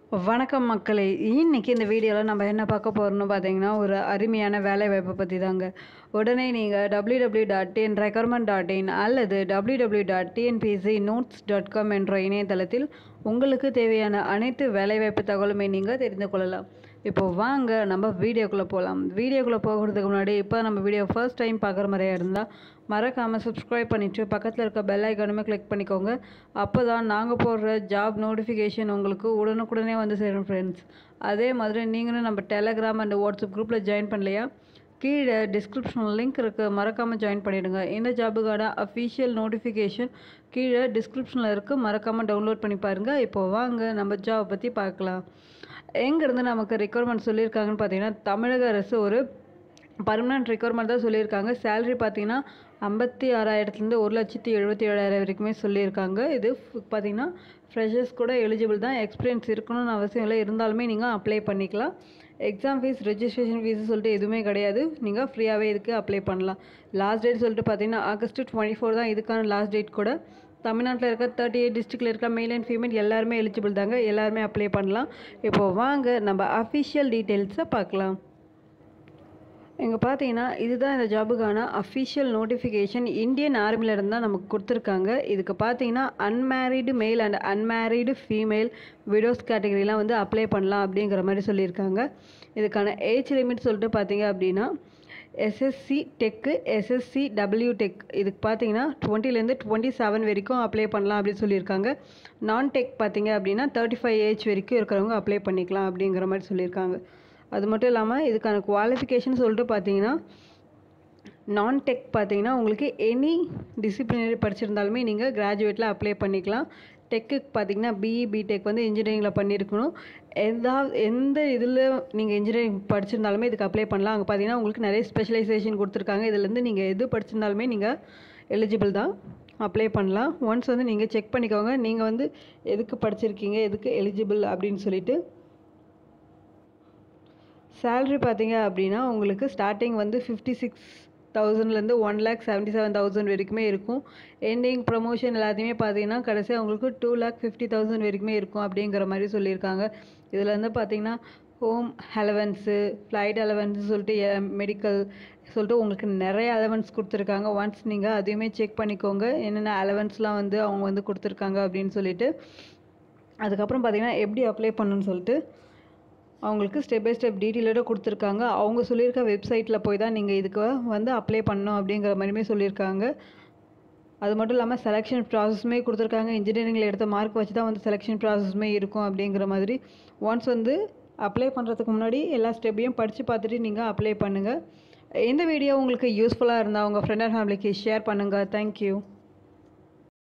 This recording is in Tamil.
வணக்கம் மக்களே இன்னைக்கு இந்த வீடியோவில் நம்ம என்ன பார்க்க போகிறோம்னு பார்த்தீங்கன்னா ஒரு அருமையான வேலை வாய்ப்பை பற்றி தாங்க உடனே நீங்கள் W W dot TN recruitment dot in அல்லது W W dot TNPSC notes dot com என்ற இணையதளத்தில் உங்களுக்கு தேவையான அனைத்து வேலைவாய்ப்பு தகவலுமே நீங்கள் தெரிந்து கொள்ளலாம் இப்போ வாங்க நம்ம வீடியோக்குள்ளே போகலாம் வீடியோக்குள்ளே போகிறதுக்கு முன்னாடி இப்போ நம்ம வீடியோ ஃபர்ஸ்ட் டைம் பார்க்குற மாதிரியா இருந்தால் மறக்காமல் சப்ஸ்கிரைப் பண்ணிவிட்டு பக்கத்தில் இருக்க பெல் ஐக்கானுமே கிளிக் பண்ணிக்கோங்க அப்போ தான் நாங்கள் போடுற ஜாப் நோட்டிஃபிகேஷன் உங்களுக்கு உடனுக்குடனே வந்து சேரும் ஃப்ரெண்ட்ஸ் அதே மாதிரி நீங்களும் நம்ம டெலகிராம் அண்ட் வாட்ஸ்அப் குரூப்பில் ஜாயின் பண்ணலையா கீழே டிஸ்கிரிப்ஷனில் லிங்க் இருக்குது மறக்காமல் ஜாயின் பண்ணிவிடுங்க இந்த ஜாபுக்கான அஃபிஷியல் நோட்டிஃபிகேஷன் கீழே டிஸ்கிரிப்ஷனில் இருக்குது மறக்காமல் டவுன்லோட் பண்ணி பாருங்கள் இப்போ வாங்க நம்ம ஜாப் பற்றி பார்க்கலாம் எங்கேருந்து நமக்கு ரெக்குவயர்மெண்ட் சொல்லியிருக்காங்கன்னு பார்த்தீங்கன்னா தமிழக அரசு ஒரு பர்மனன்ட் ரெக்குவயர்மெண்ட் தான் சொல்லியிருக்காங்க சேலரி பார்த்தீங்கன்னா ஐம்பத்தி ஆறாயிரத்துலேருந்து ஒரு லட்சத்தி எழுபத்தி ஏழாயிரம் வரைக்குமே சொல்லியிருக்காங்க இது பார்த்தீங்கன்னா ஃப்ரெஷர்ஸ் கூட எலிஜிபிள் தான் எக்ஸ்பீரியன்ஸ் இருக்கணும்னு அவசியம் இல்லை இருந்தாலுமே நீங்கள் அப்ளை பண்ணிக்கலாம் எக்ஸாம் ஃபீஸ் ரெஜிஸ்ட்ரேஷன் ஃபீஸ் சொல்லிட்டு எதுவுமே கிடையாது நீங்கள் ஃப்ரீயாகவே இதுக்கு அப்ளை பண்ணலாம் லாஸ்ட் டேட் சொல்லிட்டு பார்த்தீங்கன்னா ஆகஸ்ட் டுவெண்ட்டி ஃபோர் தான் இதுக்கான லாஸ்ட் டேட் கூட தமிழ்நாட்டில் இருக்க தேர்ட்டி எயிட் டிஸ்ட்ரிக்டில் இருக்க மெயில் அண்ட் ஃபீமேல் எல்லாருமே எலிஜிபிள் தாங்க எல்லாருமே அப்ளை பண்ணலாம் இப்போது வாங்க நம்ம அஃபிஷியல் டீட்டெயில்ஸை பார்க்கலாம் இங்கே பார்த்தீங்கன்னா இதுதான் இந்த ஜாபுக்கான அஃபிஷியல் நோட்டிஃபிகேஷன் இந்தியன் ஆர்மியிலேருந்து தான் நமக்கு கொடுத்துருக்காங்க இதுக்கு பார்த்தீங்கன்னா unmarried male and unmarried female widows கேட்டகரிலாம் வந்து அப்ளை பண்ணலாம் அப்படிங்கிற மாதிரி சொல்லியிருக்காங்க இதுக்கான ஏஜ் லிமிட் சொல்லிட்டு பார்த்தீங்க அப்படின்னா SSC tech SSC W tech இதுக்கு பார்த்தீங்கன்னா டுவெண்ட்டிலேருந்து டுவெண்ட்டி செவன் வரைக்கும் அப்ளை பண்ணலாம் அப்படின்னு சொல்லியிருக்காங்க நான் டெக் பார்த்தீங்க அப்படின்னா தேர்ட்டி ஃபைவ் ஏஜ் வரைக்கும் இருக்கிறவங்க அப்ளை பண்ணிக்கலாம் அப்படிங்கிற மாதிரி சொல்லியிருக்காங்க அது மட்டும் இல்லாமல் இதுக்கான குவாலிஃபிகேஷன் சொல்லிட்டு பார்த்தீங்கன்னா நான் டெக் பார்த்தீங்கன்னா உங்களுக்கு எனி டிசிப்ளினரி படிச்சிருந்தாலுமே நீங்கள் கிராஜுவேட்டில் அப்ளை பண்ணிக்கலாம் டெக்குக்கு பார்த்தீங்கன்னா பிஇ பிடெக் வந்து இன்ஜினியரிங்கில் பண்ணியிருக்கணும் எதாவது எந்த இதில் நீங்கள் இன்ஜினியரிங் படிச்சிருந்தாலுமே இதுக்கு அப்ளை பண்ணலாம் அங்கே பார்த்தீங்கன்னா உங்களுக்கு நிறைய ஸ்பெஷலைசேஷன் கொடுத்துருக்காங்க இதுலேருந்து நீங்கள் எது படிச்சிருந்தாலுமே நீங்கள் எலிஜிபிள் தான் அப்ளை பண்ணலாம் ஒன்ஸ் வந்து நீங்கள் செக் பண்ணிக்கோங்க நீங்கள் வந்து எதுக்கு படிச்சிருக்கீங்க எதுக்கு எலிஜிபிள் அப்படின்னு சொல்லிட்டு சேல்ரி பார்த்தீங்க அப்படின்னா உங்களுக்கு ஸ்டார்டிங் வந்து ஃபிஃப்டி சிக்ஸ் தௌசண்ட்லேருந்து one lakh seventy seven thousand வரைக்குமே இருக்கும் எண்டிங் ப்ரமோஷன் எல்லாத்தையுமே பார்த்தீங்கன்னா கடைசியாக உங்களுக்கு டூ லேக் ஃபிஃப்டி தௌசண்ட் வரைக்குமே இருக்கும் அப்படிங்கிற மாதிரி சொல்லியிருக்காங்க இதில் வந்து பார்த்தீங்கன்னா ஹோம் அலவன்ஸு ஃப்ளைட் அலவன்ஸு சொல்லிட்டு மெடிக்கல் சொல்லிட்டு உங்களுக்கு நிறைய அலவன்ஸ் கொடுத்துருக்காங்க ஒன்ஸ் நீங்கள் அதையுமே செக் பண்ணிக்கோங்க என்னென்ன அலவன்ஸ்லாம் வந்து அவங்க வந்து கொடுத்துருக்காங்க அப்படின்னு சொல்லிட்டு அதுக்கப்புறம் பார்த்தீங்கன்னா எப்படி அப்ளை பண்ணணும்னு சொல்லிட்டு அவங்களுக்கு ஸ்டெப் பை ஸ்டெப் டீட்டெயிலோட கொடுத்துருக்காங்க அவங்க சொல்லியிருக்க வெப்சைட்டில் போய் தான் நீங்கள் இதுக்கு வந்து அப்ளை பண்ணணும் அப்படிங்கிற மாதிரியுமே சொல்லியிருக்காங்க அது மட்டும் இல்லாமல் செலெக்ஷன் ப்ராசஸுமே கொடுத்துருக்காங்க இன்ஜினியரிங்கில் எடுத்த மார்க் வச்சு தான் வந்து செலெக்ஷன் ப்ராசஸுமே இருக்கும் அப்படிங்கிற மாதிரி ஒன்ஸ் வந்து அப்ளை பண்ணுறதுக்கு முன்னாடி எல்லா ஸ்டெப்பையும் படித்து பார்த்துட்டு நீங்கள் அப்ளை பண்ணுங்கள் இந்த வீடியோ உங்களுக்கு யூஸ்ஃபுல்லாக இருந்தால் உங்கள் ஃப்ரெண்ட் அண்ட் ஃபேமிலிக்கு ஷேர் பண்ணுங்கள் தேங்க்யூ